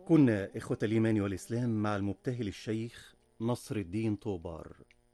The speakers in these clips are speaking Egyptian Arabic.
كنا إخوة الإيمان والإسلام مع المبتهل الشيخ نصر الدين طوبار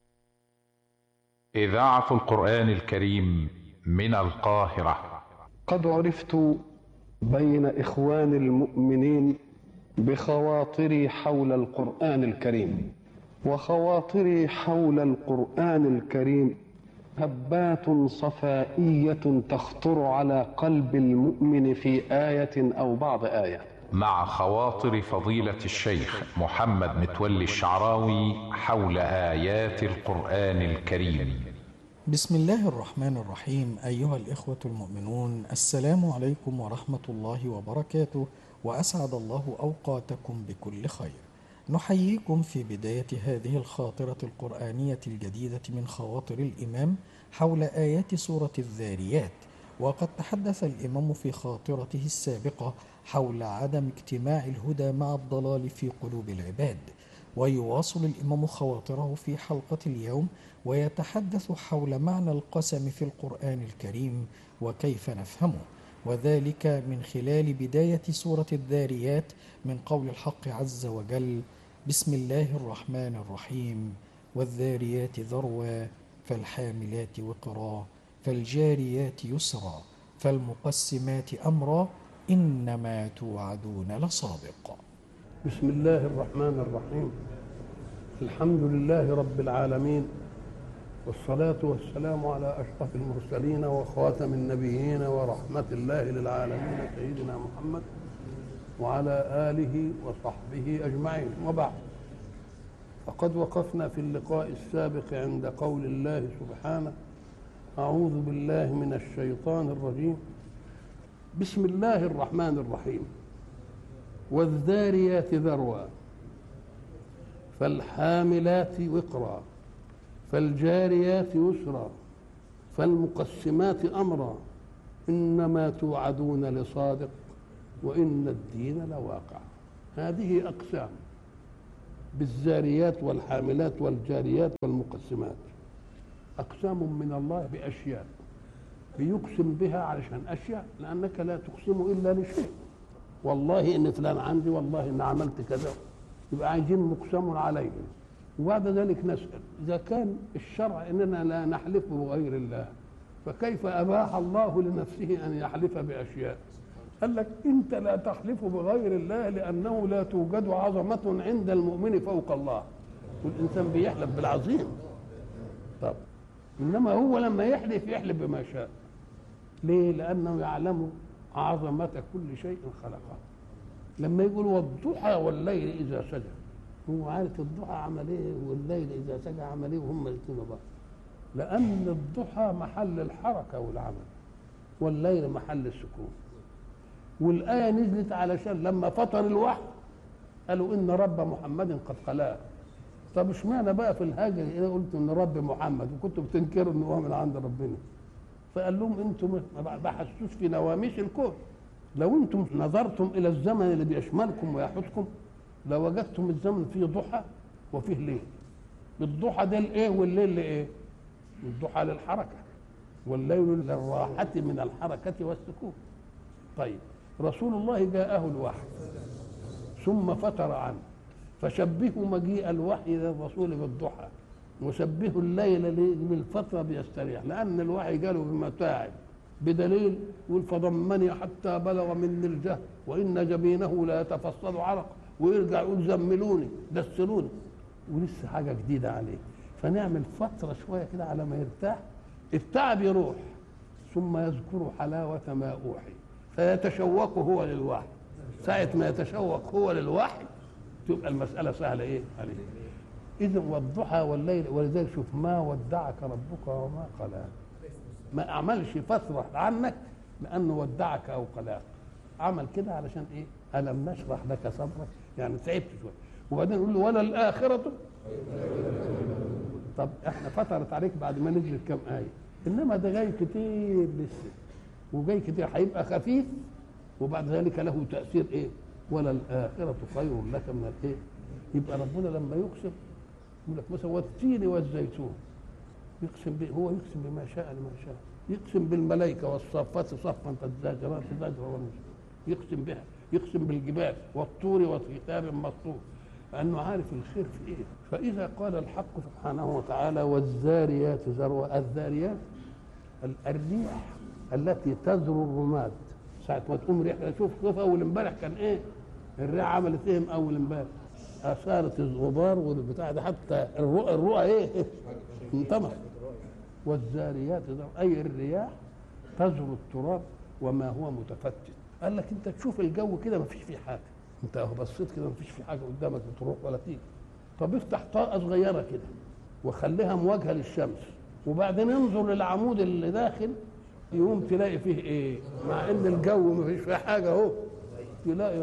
إذاعة القرآن الكريم من القاهرة قد عرفت بين إخوان المؤمنين بخواطري حول القرآن الكريم وخواطري حول القرآن الكريم هبات صفائية تخطر على قلب المؤمن في آية أو بعض آية مع خواطر فضيلة الشيخ محمد متولي الشعراوي حول آيات القرآن الكريم بسم الله الرحمن الرحيم أيها الإخوة المؤمنون السلام عليكم ورحمة الله وبركاته وأسعد الله أوقاتكم بكل خير نحييكم في بداية هذه الخاطرة القرآنية الجديدة من خواطر الإمام حول آيات سورة الذاريات وقد تحدث الإمام في خاطرته السابقة حول عدم اجتماع الهدى مع الضلال في قلوب العباد ويواصل الإمام خواطره في حلقة اليوم ويتحدث حول معنى القسم في القرآن الكريم وكيف نفهمه وذلك من خلال بداية سورة الذاريات من قول الحق عز وجل بسم الله الرحمن الرحيم والذاريات ذروا فالحاملات وقرا فالجاريات يسرا فالمقسمات أمرا إنما توعدون لصادق بسم الله الرحمن الرحيم الحمد لله رب العالمين والصلاة والسلام على أشرف المرسلين وخاتم النبيين ورحمة الله للعالمين سيدنا محمد وعلى آله وصحبه أجمعين وبعد فقد وقفنا في اللقاء السابق عند قول الله سبحانه أعوذ بالله من الشيطان الرجيم بسم الله الرحمن الرحيم والذاريات ذروا فالحاملات وقرا فالجاريات يسرا فالمقسمات امرا انما توعدون لصادق وان الدين لواقع هذه اقسام بالزاريات والحاملات والجاريات والمقسمات اقسام من الله باشياء بيقسم بها علشان اشياء لانك لا تقسم الا لشيء والله ان فلان عندي والله ان عملت كذا يبقى عايزين مقسم عليه وبعد ذلك نسال اذا كان الشرع اننا لا نحلف بغير الله فكيف اباح الله لنفسه ان يحلف باشياء قال لك انت لا تحلف بغير الله لانه لا توجد عظمه عند المؤمن فوق الله والانسان بيحلف بالعظيم طب انما هو لما يحلف يحلف بما شاء ليه لانه يعلم عظمة كل شيء خلقه لما يقول والضحى والليل إذا سجى هو عارف الضحى عمل ايه والليل إذا سجى عمل ايه وهم الاثنين بعض لأن الضحى محل الحركة والعمل والليل محل السكون والآية نزلت علشان لما فطر الوحي قالوا إن رب محمد قد قلاه طب اشمعنى بقى في الهاجر انا قلت ان رب محمد وكنتوا بتنكروا ان هو من عند ربنا فقال لهم انتم ما بحثتوش في نواميس الكون لو انتم نظرتم الى الزمن اللي بيشملكم ويحوطكم لوجدتم الزمن فيه ضحى وفيه ليل الضحى ده الايه والليل لايه الضحى للحركه والليل للراحه من الحركه والسكون طيب رسول الله جاءه الوحي ثم فتر عنه فشبهوا مجيء الوحي للرسول بالضحى وشبهوا الليل بالفترة بيستريح لأن الوحي جاله بمتاعب بدليل يقول فضمني حتى بلغ مني الجهل وإن جبينه لا يتفصل عرق ويرجع يقول زملوني دسلوني ولسه حاجة جديدة عليه فنعمل فترة شوية كده على ما يرتاح التعب يروح ثم يذكر حلاوة ما أوحي فيتشوق هو للوحي ساعة ما يتشوق هو للوحي تبقى المسألة سهلة إيه عليه إذا والضحى والليل ولذلك شوف ما ودعك ربك وما قلاك ما أعملش فترة عنك لأنه ودعك أو قلاك عمل كده علشان إيه ألم نشرح لك صدرك يعني تعبت شوية وبعدين يقول له ولا الآخرة طب احنا فترت عليك بعد ما نزلت كم آية إنما ده جاي كتير لسه وجاي كتير هيبقى خفيف وبعد ذلك له تأثير إيه ولا الآخرة خير لك من الإيه يبقى ربنا لما يقسم يقول لك مثلا والتين والزيتون يقسم به هو يقسم بما شاء لما شاء يقسم بالملائكة والصافات صفا فالزاجرات زجرا يقسم بها يقسم بالجبال والطور وكتاب مسطور لانه عارف الخير في ايه فاذا قال الحق سبحانه وتعالى والذاريات ذروه الذاريات ال- الريح التي تذر الرماد ساعة ما تقوم ريح شوف شوف أول امبارح كان إيه؟ الريح عملت إيه من أول امبارح؟ أثارت الغبار والبتاع ده حتى الرؤى الرؤى إيه؟ انطمس والذاريات ذروا أي الرياح تزر التراب وما هو متفتت قال لك أنت تشوف الجو كده ما فيش فيه حاجة أنت أهو بصيت كده ما فيش فيه حاجة قدامك بتروح ولا تيجي طب افتح طاقة صغيرة كده وخليها مواجهة للشمس وبعدين انظر للعمود اللي داخل يقوم تلاقي فيه ايه مع ان الجو ما فيش فيه حاجه اهو تلاقي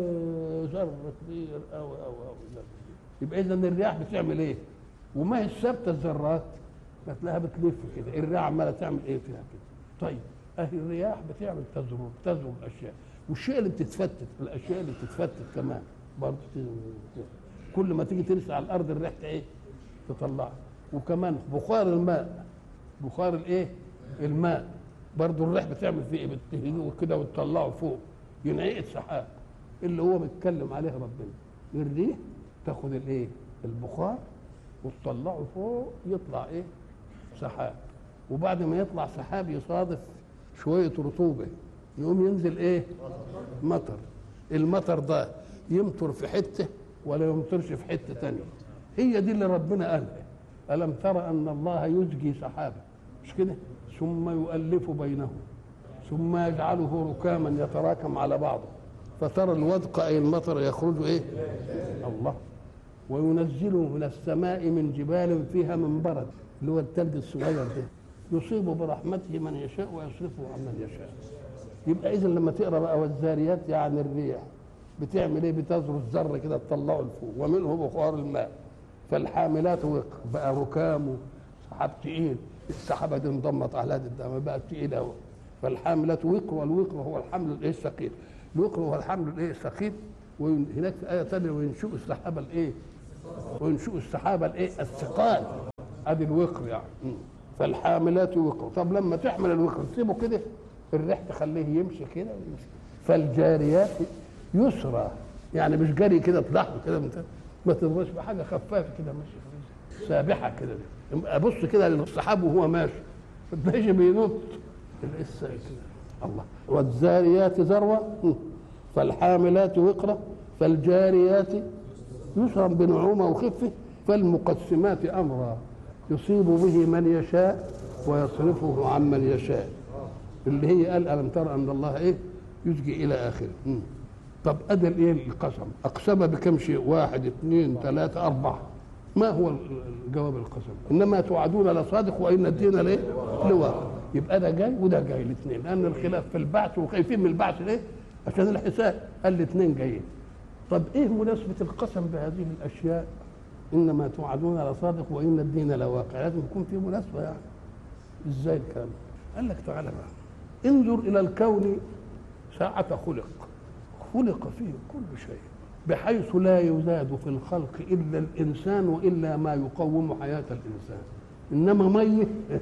ايه ذره كبير او او او يبقى اذا الرياح بتعمل ايه وما هي ثابته الذرات هتلاقيها بتلف كده الرياح عماله تعمل ايه فيها كده طيب اهي الرياح بتعمل تزرر تزرر الاشياء والشيء اللي بتتفتت الاشياء اللي بتتفتت كمان برضه ت- كل ما تيجي ترسل على الارض الريح ايه تطلعها وكمان بخار الماء بخار الايه الماء برضه الريح بتعمل فيه ايه بتهيجه كده وتطلعه فوق ينعقد سحاب اللي هو متكلم عليه ربنا الريح تاخد الايه البخار وتطلعه فوق يطلع ايه سحاب وبعد ما يطلع سحاب يصادف شويه رطوبه يقوم ينزل ايه مطر المطر ده يمطر في حته ولا يمطرش في حته تانية هي دي اللي ربنا قالها ألم ترى أن الله يزجي سحابا مش كده ثم يؤلف بينه ثم يجعله ركاما يتراكم على بعضه فترى الودق أي المطر يخرج إيه الله وينزل من السماء من جبال فيها من برد اللي هو الثلج الصغير ده يصيب برحمته من يشاء ويصرفه عن من يشاء يبقى اذا لما تقرا بقى والذاريات يعني الريح بتعمل ايه بتزر الذره كده تطلعه لفوق ومنه بخار الماء فالحاملات وقر بقى ركام سحاب تقيل السحابه دي انضمت على هذه الدم بقى تقيل قوي فالحاملات وقر والوقر هو الحمل الايه الثقيل الوقر هو الحمل الايه الثقيل وهناك في ايه ثانيه وينشئ السحابه الايه وينشئ السحابه الايه الثقال ادي الوقر يعني م. فالحاملات وقر طب لما تحمل الوقر تسيبه كده الريح تخليه يمشي كده ويمشي فالجاريات يسرى يعني مش جري كده تضحك كده من ما تبقاش بحاجه خفافه كده ماشي سابحه كده ابص كده للسحاب وهو ماشي ماشي بينط لسه كده الله والذاريات ذروه م. فالحاملات وقرا فالجاريات يسرا بنعومه وخفه فالمقسمات امرا يصيب به من يشاء ويصرفه عن من يشاء اللي هي قال الم ترى ان الله ايه يزجي الى اخره مم. طب ادى الايه القسم اقسم بكم شيء واحد اثنين ثلاثه اربعه ما هو الجواب القسم انما توعدون لصادق وان الدين لايه لواقع يبقى ده جاي وده جاي الاثنين لان الخلاف في البعث وخايفين من البعث ليه عشان الحساب قال الاثنين جايين طب ايه مناسبه القسم بهذه الاشياء انما توعدون لصادق وان الدين لواقع لازم يكون في مناسبه يعني ازاي الكلام قال لك تعالى بقى انظر الى الكون ساعة خلق خلق فيه كل شيء بحيث لا يزاد في الخلق الا الانسان والا ما يقوم حياه الانسان انما ميه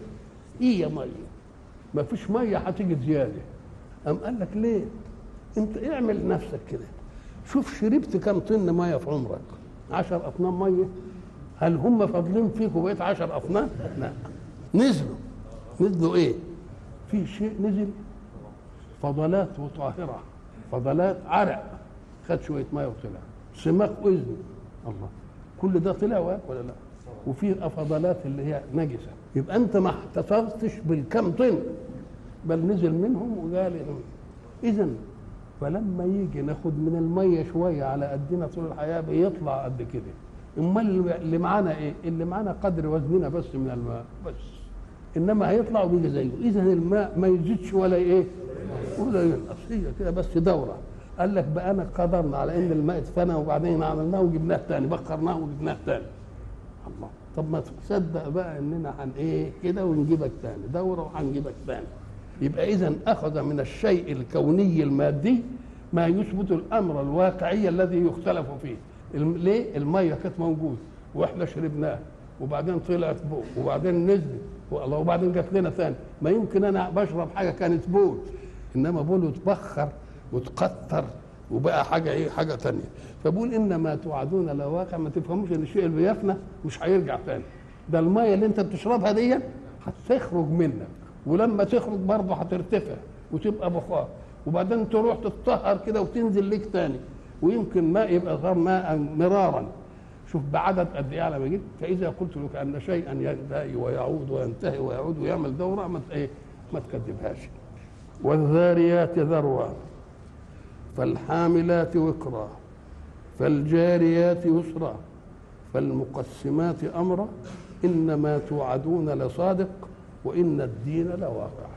هي ميه ما فيش ميه هتيجي زياده قام قال لك ليه انت اعمل نفسك كده شوف شربت كم طن ميه في عمرك عشر اطنان ميه هل هم فاضلين فيك وبقيت عشر اطنان لا نزلوا نزلوا ايه في شيء نزل فضلات وطاهره فضلات عرق خد شويه ميه وطلع سماق اذن الله كل ده طلع ولا لا وفي فضلات اللي هي نجسه يبقى انت ما احتفظتش بالكم طن بل نزل منهم وقال اذا فلما يجي ناخد من الميه شويه على قدنا طول الحياه بيطلع قد كده امال اللي معانا ايه اللي معانا قدر وزننا بس من الماء بس انما هيطلع وبيجي زيه اذا الماء ما يزيدش ولا ايه ولا ينقص هي كده بس دوره قال لك بقى انا قدرنا على ان الماء اتفنى وبعدين عملناه وجبناه تاني بخرناه وجبناه تاني الله طب ما تصدق بقى اننا عن ايه كده ونجيبك تاني دوره وهنجيبك تاني يبقى اذا اخذ من الشيء الكوني المادي ما يثبت الامر الواقعي الذي يختلف فيه الم... ليه الميه كانت موجوده واحنا شربناها وبعدين طلعت بول وبعدين نزلت والله وبعدين جت لنا ثاني ما يمكن انا بشرب حاجه كانت بول انما بول وتبخر وتقطر وبقى حاجه ايه حاجه تانية فبقول ان ما توعدون لواقع ما تفهموش ان الشيء اللي بيفنى مش هيرجع تاني ده الميه اللي انت بتشربها دي هتخرج منك ولما تخرج برضه هترتفع وتبقى بخار وبعدين تروح تتطهر كده وتنزل ليك تاني ويمكن ماء يبقى غير ماء مرارا شوف بعدد قد ايه على ما جيت فاذا قلت لك ان شيئا ينتهي ويعود وينتهي ويعود ويعمل دوره ما ت- ايه ما تكذبهاش والذاريات ذروا فالحاملات وكرا فالجاريات يسرا فالمقسمات امرا انما توعدون لصادق وان الدين لواقع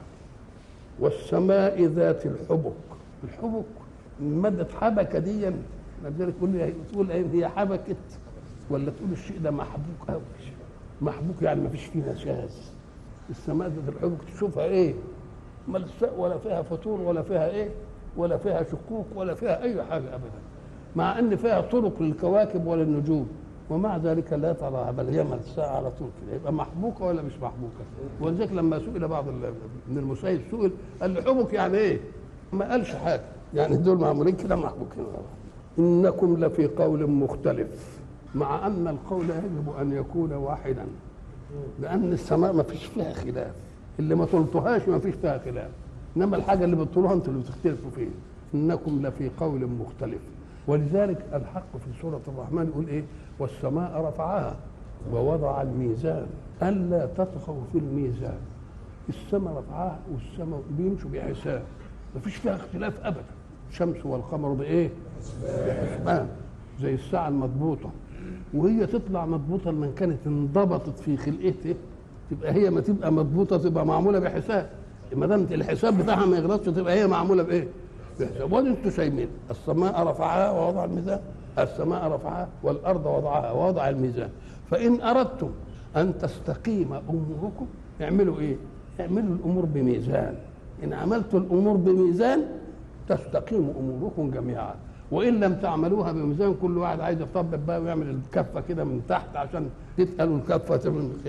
والسماء ذات الحبك الحبك مادة حبكة دي لذلك تقول لي تقول إيه هي حبكت ولا تقول الشيء ده محبوك قوي محبوك يعني ما فيش فيه نشاز السماء ذات الحبك تشوفها ايه ملساء ولا فيها فتور ولا فيها ايه ولا فيها شقوق ولا فيها اي حاجه ابدا مع ان فيها طرق للكواكب وللنجوم ومع ذلك لا تراها بل هي ملساء على طول كده يبقى محبوكه ولا مش محبوكه ولذلك لما سئل بعض ال- من المسيب سئل قال له حبك يعني ايه؟ ما قالش حاجه يعني دول معمولين كده محبوكين انكم لفي قول مختلف مع ان القول يجب ان يكون واحدا لان السماء ما فيش فيها خلاف اللي ما طلتوهاش ما فيش فيها خلاف انما الحاجه اللي بتطولها انتوا اللي بتختلفوا فيها انكم لفي قول مختلف ولذلك الحق في سوره الرحمن يقول ايه والسماء رفعها ووضع الميزان الا تطغوا في الميزان السماء رفعها والسماء بيمشوا بحساب ما فيش فيها اختلاف ابدا الشمس والقمر بايه بحسبان زي الساعه المضبوطه وهي تطلع مضبوطه لما كانت انضبطت في خلقته تبقى هي ما تبقى مضبوطه تبقى معموله بحساب ما دام الحساب بتاعها ما يغلطش تبقى هي معموله بايه؟ بحساب وادي انتوا شايفين السماء رفعها ووضع الميزان السماء رفعها والارض وضعها ووضع الميزان فان اردتم ان تستقيم اموركم اعملوا ايه؟ اعملوا الامور بميزان ان عملتوا الامور بميزان تستقيم اموركم جميعا وان لم تعملوها بميزان كل واحد عايز يطبق بقى ويعمل الكفه كده من تحت عشان تتقل الكفه من